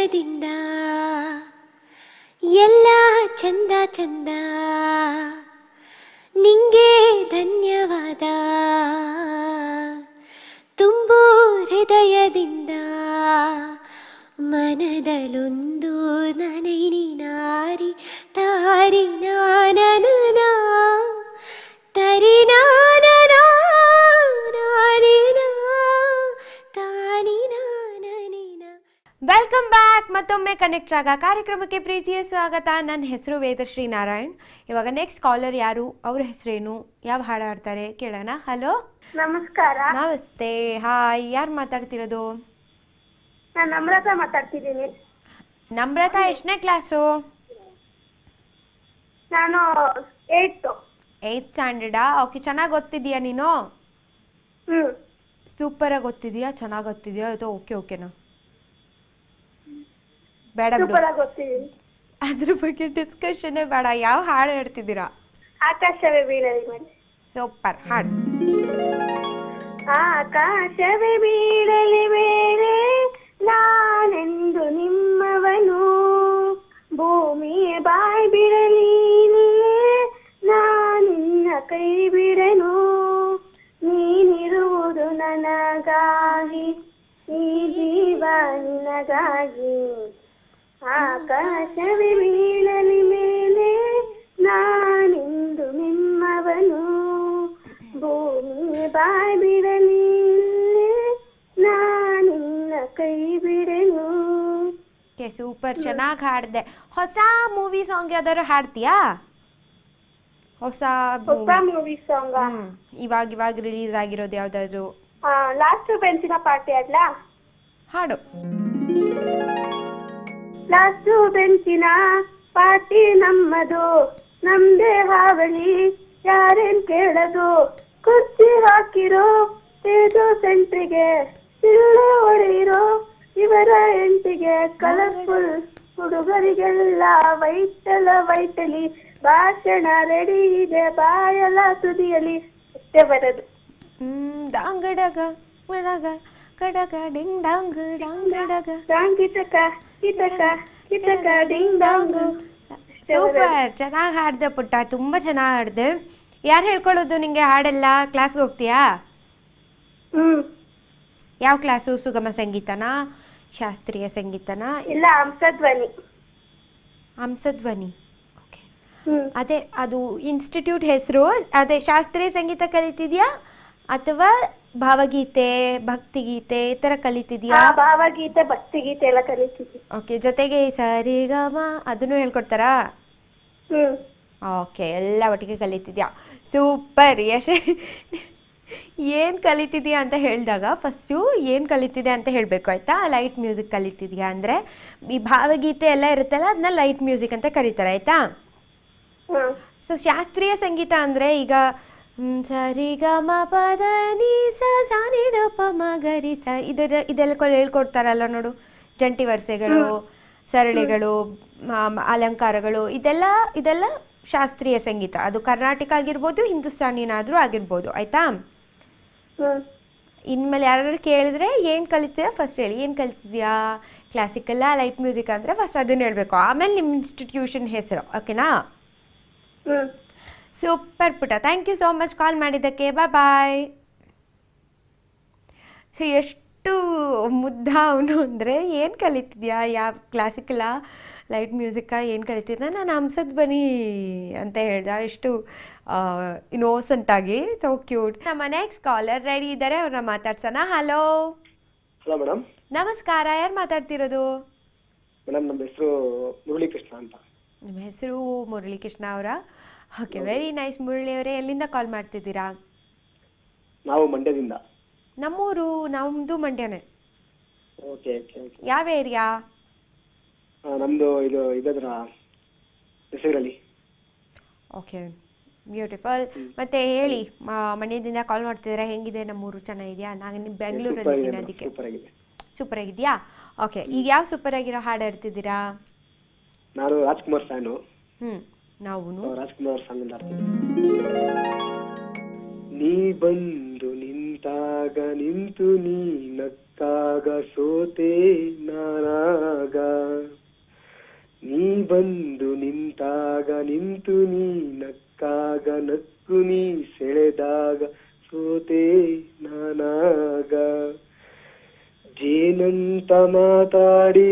ಹೃದಯದಿಂದ ಎಲ್ಲ ಚಂದ ಚಂದ ನಿಂಗೆ ಧನ್ಯವಾದ ತುಂಬು ಹೃದಯದಿಂದ ಮನದಲ್ಲೊಂದು ನನೈ ನಾರಿ ತಾರಿ ನಾನನ ತರಿ ನಾನನ ನಾನಿನ ತಾನಿ ನಾನನಿನ ವೆಲ್ಕಮ್ ಬ್ಯಾಕ್ ಮತ್ತೊಮ್ಮೆ ಕನೆಕ್ಟ್ ಆಗ ಕಾರ್ಯಕ್ರಮಕ್ಕೆ ಪ್ರೀತಿಯ ಸ್ವಾಗತ ನನ್ನ ಹೆಸರು ವೇದಶ್ರೀ ನಾರಾಯಣ್ ಇವಾಗ ನೆಕ್ಸ್ಟ್ ಕಾಲರ್ ಯಾರು ಅವ್ರ ಹೆಸರೇನು ಯಾವ ಹಾಡು ಹಾಡ್ತಾರೆ ಕೇಳೋಣ ಹಲೋ ನಮಸ್ಕಾರ ನಮಸ್ತೆ ಹಾಯ್ ಯಾರು ಮಾತಾಡ್ತಿರೋದು ನಾನು ನಮ್ರತ ಮಾತಾಡ್ತಿದ್ದೀನಿ ನಮ್ರತಾ ಎಷ್ಟನೇ ಕ್ಲಾಸು ನಾನು ಏಯ್ತು ಏಯ್ತ್ ಸ್ಟ್ಯಾಂಡರ್ಡಾ ಓಕೆ ಚೆನ್ನಾಗಿ ಓದ್ತಿದ್ಯಾ ನೀನು ಹ್ಮ್ ಸೂಪರಾಗಿ ಓದ್ತಿದ್ಯಾ ಚೆನ್ನಾಗಿ ಓದ್ತಿದ್ಯಾ ಇದು ಓಕೆ ಓಕೆನಾ ಬೇಡ ಬಿಡು ಸೂಪರ್ ಆಗಿ ಓದ್ತಿದ್ದೀನಿ ಅದ್ರ ಬಗ್ಗೆ ಡಿಸ್ಕಷನ್ನೇ ಬೇಡ ಯಾವ ಹಾಡು ಹೇಳ್ತಿದ್ದೀರಾ ಆಕಾಶವೇ ಬೀಳಲಿ ಮೇಲೆ ಸೂಪರ್ ಹಾಡು ಆಕಾಶವೇ ಬೀಳಲಿ ಬೇರೆ ನಾನೆಂದು ನಿಮ್ಮವನು ಭೂಮಿಯೇ ಬಾಯ್ ಬಿಡಲಿ ನಾನಿನ್ನ ಕೈ ಬಿಡನು ನೀನಿರುವುದು ನನಗಾಗಿ ಈ ಜೀವ ನಿನಗಾಗಿ ಆಕಾಶವೇ ಬೀಳಲಿ ಮೇಲೆ ನಾನಿಂದು ನಿಮ್ಮವನು ಭೂಮಿ ಬಾಯ್ ಬಿಡಲಿ ನಾನಿನ್ನ ಕೈ ಬಿಡನು ಓಕೆ ಸೂಪರ್ ಚೆನ್ನಾಗಿ ಹಾಡಿದೆ ಹೊಸ ಮೂವಿ ಸಾಂಗ್ ಯಾವ್ದಾದ್ರು ಹಾಡ್ತೀಯಾ ಹೊಸ ಹೊಸ movie. ಮೂವಿ ಸಾಂಗ್ ಹ್ಮ್ ಇವಾಗ ಇವಾಗ ರಿಲೀಸ್ ಆಗಿರೋದು ಯಾವ್ದಾದ್ರು ಲಾಸ್ಟ್ ಬೆಂಚಿನ ಪಾರ್ಟಿ ಅಲ್ಲ ಹಾಡು ಲಾಸ್ಟ್ ಬೆಂಚಿನ ಪಾರ್ಟಿ ನಮ್ಮದು ನಮ್ದೇ ಹಾವಳಿ ಯಾರೇನ್ ಕೇಳದು ಕುರ್ಚಿ ಹಾಕಿರೋ ತೇಜು ಸೆಂಟ್ರಿಗೆ ಸಿಳ್ಳೆ ಹೊಡೆಯಿರೋ ಇವರ ಎಂಟಿಗೆ ಕಲರ್ಫುಲ್ ಹುಡುಗರಿಗೆಲ್ಲ ವೈಟಲ ವೈಟಲಿ ಭಾಷಣ ರೆಡಿ ಇದೆ ಬಾಯಲ ತುದಿಯಲಿ ಅಷ್ಟೇ ಬರೋದು ಹ್ಮ್ ಡಾಂಗಡಗ ಮಡಗ ಕಡಗ ಡಿಂಗ್ ಡಾಂಗ್ ಡಾಂಗಡಗ ಸಾಂಗ್ ಕಿಟಕ ಕಿಟಕ ಕಿಟಕ ಡಿಂಗ್ ಡಾಂಗ್ ಸೂಪರ್ ಚೆನ್ನಾಗಿ ಹಾಡ್ದೆ ಪುಟ್ಟ ತುಂಬಾ ಚೆನ್ನಾಗಿ ಹಾಡ್ದೆ ಯಾರು ಹೇಳ್ಕೊಳ್ಳೋದು ನಿಂಗೆ ಹಾಡೆಲ್ಲ ಕ್ಲಾಸ್ಗೆ ಹೋಗ್ತೀಯಾ ಹ್ಮ್ ಯಾವ ಕ್ಲಾಸು ಸುಗಮ ಸಂಗೀತನಾ ಶಾಸ್ತ್ರೀಯ ಸಂಗೀತನಾ ಇಲ್ಲ ಹಂಸಧ್ವನಿ ಹಂಸಧ್ವನಿ ಓಕೆ ಹ್ಮ್ ಅದೇ ಅದು ಇನ್ಸ್ಟಿಟ್ಯೂಟ್ ಹೆಸರು ಅದೇ ಶಾಸ್ತ್ರೀಯ ಸಂಗೀತ ಕಲಿತಿದ್ಯಾ ಅಥವಾ ಭಾವಗೀತೆ ಭಕ್ತಿಗೀತೆ ಈ ಥರ ಕಲಿತಿದ್ಯಾ ಆ, ಭಾವಗೀತೆ ಭಕ್ತಿಗೀತೆ ಎಲ್ಲ ಕಲಿತಿದ್ವಿ ಓಕೆ ಜೊತೆಗೆ ಈ ಸರಿಗಮ ಅದನ್ನು ಹೇಳ್ಕೊಡ್ತಾರಾ ಹ್ಮ್ ಓಕೆ ಎಲ್ಲ ಒಟ್ಟಿಗೆ ಕಲಿತಿದ್ಯಾ ಸೂಪರ್ ಯಶ ಏನು ಕಲಿತಿದ್ಯಾ ಅಂತ ಹೇಳಿದಾಗ ಫಸ್ಟು ಏನು ಕಲಿತಿದೆ ಅಂತ ಹೇಳಬೇಕು ಆಯಿತಾ ಲೈಟ್ ಮ್ಯೂಸಿಕ್ ಕಲಿತಿದ್ಯಾ ಅಂದರೆ ಈ ಭಾವಗೀತೆ ಎಲ್ಲ ಇರುತ್ತಲ್ಲ ಅದನ್ನ ಲೈಟ್ ಮ್ಯೂಸಿಕ್ ಅಂತ ಕರೀತಾರೆ ಆಯಿತಾ ಹ್ಮ್ ಸೊ ಶಾಸ್ತ್ರೀಯ ಸಂಗೀತ ಅಂದರೆ ಈಗ ಮ್, ಸರಿ ಗ ಮ ಪದ ni ಸ ಸ ನಿ ದ ಪ ಮ ಗ ರಿ ಸ ಇದರ ಇದೆಲ್ಲ ಕೊಲ್- ಹೇಳ್ಕೊಡ್ತಾರಲ್ಲ ನೋಡು ಜಂಟಿ ವರಸೆಗಳು ಸರಳಿಗಳು ಮ- ಮ- ಅಲಂಕಾರಗಳು ಇದೆಲ್ಲ ಇದೆಲ್ಲ ಶಾಸ್ತ್ರೀಯ ಸಂಗೀತ ಅದು ಕರ್ನಾಟಕ ಆಗಿರ್ಬೋದು ಹಿಂದೂಸ್ತಾನಿನಾದರೂ ಆಗಿರ್ಬೋದು ಆಯಿತಾ ಹ್ಮ್ ಇನ್ಮೇಲೆ ಯಾರು ಕೇಳಿದ್ರೆ ಏನು ಕಲಿತೀರಾ ಫಸ್ಟ್ ಹೇಳಿ ಏನು ಕಲಿತಿದ್ಯಾ ಕ್ಲಾಸಿಕಲ್ಲ ಲೈಟ್ ಮ್ಯೂಸಿಕ್ ಅಂದರೆ ಫಸ್ಟ್ ಅದನ್ನು ಹೇಳಬೇಕು ಆಮೇಲೆ ನಿಮ್ಮ ಇನ್ಸ್ಟಿಟ್ಯೂಷನ್ ಹೆಸರು ಓಕೆನಾ ಹ್ಮ್ ಸೂಪರ್ ಪುಟ thank you so much call ಮಾಡಿದ್ದಕ್ಕೆ ಬಾಯ್ ಬಾಯ್ ಸೊ ಎಷ್ಟು ಮುದ್ದ ಅವನು ಅಂದರೆ ಏನು ಕಲಿತಿದ್ಯಾ ಯಾವ ಕ್ಲಾಸಿಕಲ್ಲ ಲೈಟ್ ಮ್ಯೂಸಿಕಾ ಏನು ಕಲಿತಿದ್ದ ನಾನು ಹಂಸದ್ ಬನ್ನಿ ಅಂತ ಹೇಳ್ದೆ ಎಷ್ಟು ಇನ್ನೋಸೆಂಟ್ ಆಗಿ ಸೊ ಕ್ಯೂಟ್ ನಮ್ಮ ನೆಕ್ಸ್ಟ್ ಕಾಲರ್ ರೆಡಿ ಇದ್ದಾರೆ ಅವ್ರನ್ನ ಮಾತಾಡ್ಸೋಣ ಹಲೋ ಹಲೋ ಮೇಡಮ್ ನಮಸ್ಕಾರ ಯಾರು ಮಾತಾಡ್ತಿರೋದು ಮೇಡಮ್ ನಮ್ಮ ಹೆಸರು ಮುರಳೀಕೃಷ್ಣ ಅಂತ ನಿಮ್ಮ ಹೆಸರು ಮುರಳೀಕೃಷ್ಣ ಅವರ ಓಕೆ ವೆರಿ ನೈಸ್ ಮುರಳಿ ಅವರೇ ಎಲ್ಲಿಂದ ಕಾಲ್ ಮಾಡ್ತಿದ್ದೀರಾ ನಾವು ಮಂಡ್ಯದಿಂದ ನಮ್ಮೂರು ನಮ್ಮದು ಮಂಡ್ಯನೇ ಓಕೆ ಓಕೆ ಓಕೆ ಯಾವ ಏರಿಯಾ ನಮ್ಮದು ಇದು ಇದದ್ರ ಹೆಸರಲ್ಲಿ ಓಕೆ ಬ್ಯೂಟಿಫುಲ್ ಮತ್ತೆ ಹೇಳಿ ಮ- ಮಂಡ್ಯದಿಂದ ಕಾಲ್ ಮಾಡ್ತಿದ್ದೀರಾ ಹೆಂಗಿದೆ ನಮ್ಮೂರು ಚೆನ್ನಾಗಿದೆಯಾ ನಾನು ನಿಮ್ಮ ಸೂಪರ್ ಬೆಂಗಳೂರಲ್ಲಿ ಇದೆ ಇದ್ದೀನಿ ಅದಕ್ಕೆ ಸೂಪರ್ ಆಗಿದೆ ಸೂಪರ್ ಆಗಿದೆಯಾ ಓಕೆ ಈಗ ಯಾವ ಸೂಪರ್ ಆಗಿರೋ ಹಾಡು ಹಾಡ್ತಿದ್ದೀರಾ ನಾನು ರಾಜ್ಕುಮಾರ್ ಫ್ಯಾನು ಹ್ಞೂ ನಾವು ರಾಜ್ಕುಮಾರ್ ಸಾಂಗ್ ಅಂತ ಆಡ್ತೀನಿ ನೀ ಬಂದು ನಿಂತ ನಿಂತಾಗ ನಿಂತು ನೀ ನಕ್ಕಾಗ ಸೋತೆ ನಾನಾಗ ನೀ ಬಂದು ನಿಂತಾಗ ನಿಂತು ನೀ ನಕ್ಕಾಗ ನಕ್ಕು ನೀ ಸೆಳೆದಾಗ ಸೋತೆ ನಾನಾಗ ಜೇನಂತ ಮಾತಾಡಿ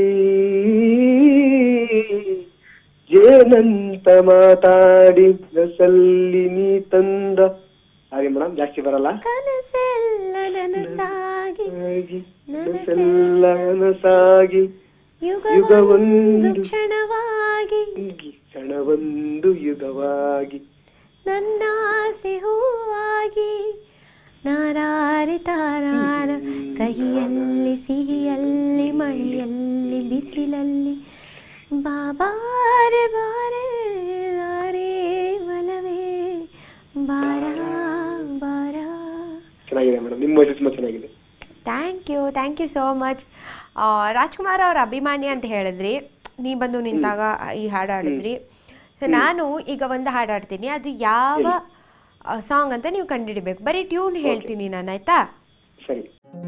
ಜೇನಂತ ಮಾತಾಡಿ ನಸಲ್ಲಿ ನೀ ತಂದ ಹಾಗೆ ಮೇಡಮ್ ಜಾಸ್ತಿ ಬರಲ್ಲ ಕನಸೆಲ್ಲ ನನಸಾಗಿ ಹಾಗೆ ನಸೆಲ್ಲ ನನಸಾಗಿ ಯುಗವೊಂದು ಕ್ಷಣವಾಗಿ ಕ್ಷಣವೊಂದು ಯುಗವಾಗಿ ನನ್ನಾಸೆ ಹೂವಾಗಿ ನಾರಾರಿ ತಾರಾರ ಕಹಿಯಲ್ಲಿ ಸಿಹಿಯಲ್ಲಿ ಮಳೆಯಲ್ಲಿ ಬಿಸಿಲಲ್ಲಿ ಬಾಬಾರೆ ಬಾರೆ ಬಾರೆ ಬಲವೇ ಬಾರ ಬಾರ ಚೆನ್ನಾಗಿದೆ ಮೇಡಮ್ ನಿಮ್ಮ ವಾಯ್ಸ್ ತುಂಬಾ ಚೆನ್ನಾಗಿದೆ thank you thank you so much Rajkumar ಅವ್ರ ಅಭಿಮಾನಿ ಅಂತ ಹೇಳಿದ್ರಿ ನೀ ಬಂದು ನಿಂತಾಗ ಈ ಹಾಡು ಹಾಡಿದ್ರಿ ಸೊ ನಾನು ಈಗ ಒಂದು ಹಾಡು ಹಾಡ್ತೀನಿ ಅದು ಯಾವ ಸಾಂಗ್ ಅಂತ ನೀವು ಕಂಡುಹಿಡಿಬೇಕು ಬರೀ ಟ್ಯೂನ್ ಹೇಳ್ತೀನಿ ನಾನು ಆಯ್ತಾ ಸರಿ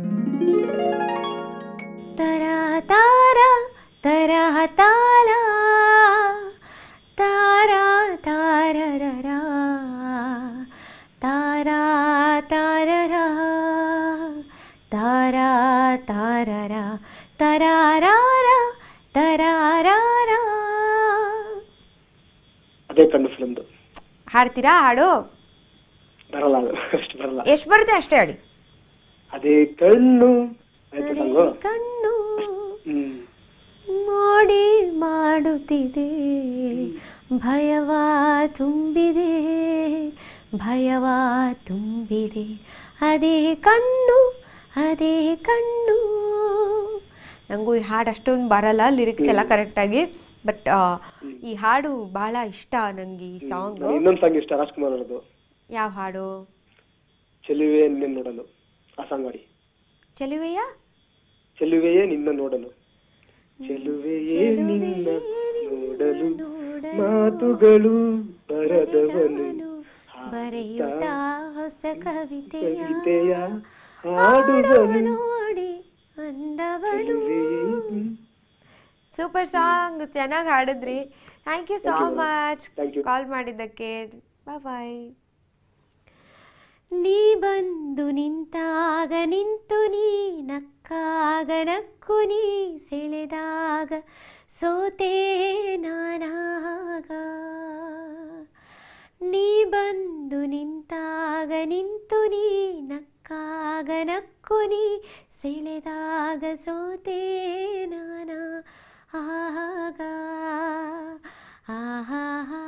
ತರ ತಾರ ತರಹ ತಾಲ ತಾರ ತಾರರ ತಾರ ತಾರರ ತಾರ ತಾರರ ತರಾರಾರ ತರಾರಾರ ಅದೇ ಕಣ್ಣು ಫಿಲಮ್ದು ಹಾಡ್ತೀರಾ ಹಾಡು ಬರಲ್ಲ ಅದು ಅಷ್ಟು ಬರಲ್ಲ ಎಷ್ಟು ಬರುತ್ತೆ ಅಷ್ಟೇ ಹಾಡಿ ಅದೇ ಕಣ್ಣು ಆಯ್ತು ಸಾಂಗು ಕಣ್ಣು ಹ್ಮ್ ಮೋಡಿ ಮಾಡುತ್ತಿದೆ ಭಯವ ತುಂಬಿದೆ ಭಯವ ತುಂಬಿದೆ ಅದೇ ಕಣ್ಣು ಅದೇ ಕಣ್ಣು ನನಗೂ ಈ ಹಾಡು ಅಷ್ಟೊಂದು ಬರಲ್ಲ ಲಿರಿಕ್ಸ್ ಎಲ್ಲ ಕರೆಕ್ಟಾಗಿ ಬಟ್ ಈ ಹಾಡು ಭಾಳ ಇಷ್ಟ ನನಗೆ ಈ ಸಾಂಗು ಇನ್ನೊಂದು ಸಾಂಗ್ ಇಷ್ಟ ರಾಜ್ಕುಮಾರ್ ಅವರದು ಯಾವ ಹಾಡು ಚೆಲುವೆ ನಿನ್ನ ನೋಡಲು ಆ ಸಾಂಗ್ ಮಾಡಿ ಚೆಲುವೆಯ ಚೆಲುವೆಯೇ ನಿನ್ನ ನೋಡಲು ಚೆಲುವೆಯೇ ನಿನ್ನ ನೋಡಲು ಮಾತುಗಳು ಬರದವನು ಬರೆಯುತ್ತ ಹೊಸ ಕವಿತೆಯ ಕವಿತೆಯ ಹಾಡುವನು ನೋಡಿ ಅಂದವನು ಚೆಲುವೆಯೇ ಸೂಪರ್ ಸಾಂಗ್ ಚೆನ್ನಾಗಿ ಹಾಡಿದ್ರಿ thank you so much Thank you. Call ಮಾಡಿದ್ದಕ್ಕೆ ಬಾಯ್ ನೀ ಬಂದು ನಿಂತಾಗ ನಿಂತು ನೀ ನಕ್ಕಾಗ ನಕ್ಕು ನೀ ಸೆಳೆದಾಗ ಸೋತೆ ನಾನಾಗ ನೀ ಬಂದು ನಿಂತಾಗ ನಿಂತು ನೀ ನಕ್ಕಾಗ ನಕ್ಕು ನೀ ಸೆಳೆದಾಗ ಸೋತೆ ನಾನಾ ಆಗ ಆಹಾ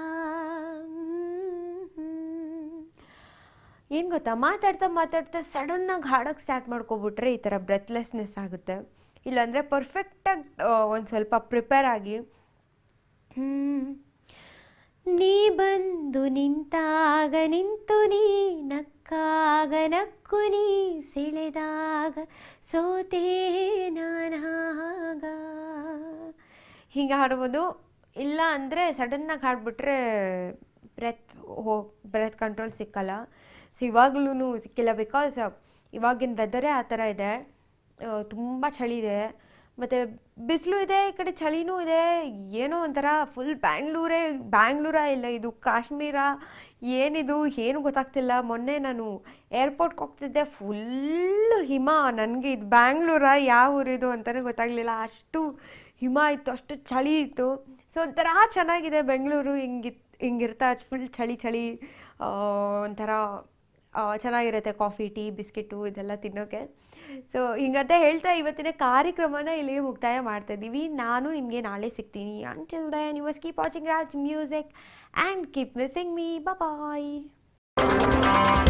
ಏನು ಗೊತ್ತಾ ಮಾತಾಡ್ತಾ ಮಾತಾಡ್ತಾ ಸಡನ್ನಾಗಿ ಹಾಡೋಕ್ಕೆ ಸ್ಟಾರ್ಟ್ ಮಾಡ್ಕೊಬಿಟ್ರೆ ಈ ಥರ ಬ್ರೆತ್ಲೆಸ್ನೆಸ್ ಆಗುತ್ತೆ ಇಲ್ಲಾಂದರೆ ಪರ್ಫೆಕ್ಟಾಗಿ ಒಂದು ಸ್ವಲ್ಪ ಪ್ರಿಪೇರ್ ಆಗಿ ಹ್ಮ್. ನೀ ಬಂದು ನಿಂತಾಗ ನಿಂತು ನೀ ನಕ್ಕಾಗ ನಕ್ಕು ನೀ ಸೆಳೆದಾಗ ಸೋತೆ ನಾನಾಗ ಹಿಂಗೆ ಹಾಡ್ಬೋದು ಇಲ್ಲ ಅಂದರೆ ಸಡನ್ನಾಗಿ ಹಾಡ್ಬಿಟ್ರೆ ಬ್ರೆತ್ ಹೋ ಬ್ರೆತ್ ಕಂಟ್ರೋಲ್ ಸಿಕ್ಕಲ್ಲ ಸೊ ಇವಾಗ್ಲೂ ಸಿಕ್ಕಿಲ್ಲ ಬಿಕಾಸ್ ಇವಾಗಿನ ವೆದರೇ ಆ ಥರ ಇದೆ ತುಂಬ ಚಳಿ ಇದೆ ಮತ್ತು ಬಿಸಿಲು ಇದೆ ಈ ಕಡೆ ಚಳಿನೂ ಇದೆ ಏನೋ ಒಂಥರ ಫುಲ್ ಬ್ಯಾಂಗ್ಳೂರೇ ಬ್ಯಾಂಗ್ಳೂರ ಇಲ್ಲ ಇದು ಕಾಶ್ಮೀರ ಏನಿದು ಏನು ಗೊತ್ತಾಗ್ತಿಲ್ಲ ಮೊನ್ನೆ ನಾನು ಏರ್ಪೋರ್ಟ್ಗೆ ಹೋಗ್ತಿದ್ದೆ ಫುಲ್ಲು ಹಿಮ ನನಗೆ ಇದು ಬ್ಯಾಂಗ್ಳೂರ ಯಾವ ಊರಿದು ಅಂತಲೇ ಗೊತ್ತಾಗಲಿಲ್ಲ ಅಷ್ಟು ಹಿಮ ಇತ್ತು ಅಷ್ಟು ಚಳಿ ಇತ್ತು ಸೊ ಒಂಥರ ಚೆನ್ನಾಗಿದೆ ಬೆಂಗಳೂರು ಹಿಂಗಿತ್ ಹಿಂಗಿರ್ತಾ ಫುಲ್ ಚಳಿ ಚಳಿ ಆ, ಒಂಥರ ಆ, ಚೆನ್ನಾಗಿರುತ್ತೆ ಕಾಫಿ ಟೀ ಬಿಸ್ಕೆಟು ಇದೆಲ್ಲ ತಿನ್ನೋಕ್ಕೆ ಸೊ ಹಿಂಗಂತ ಹೇಳ್ತಾ ಇವತ್ತಿನ ಕಾರ್ಯಕ್ರಮನ ಇಲ್ಲಿಗೆ ಮುಕ್ತಾಯ ಮಾಡ್ತಾ ಇದ್ದೀವಿ ನಾನು ನಿಮಗೆ ನಾಳೆ ಸಿಗ್ತೀನಿ until then you must keep watching Raj music and keep missing me bye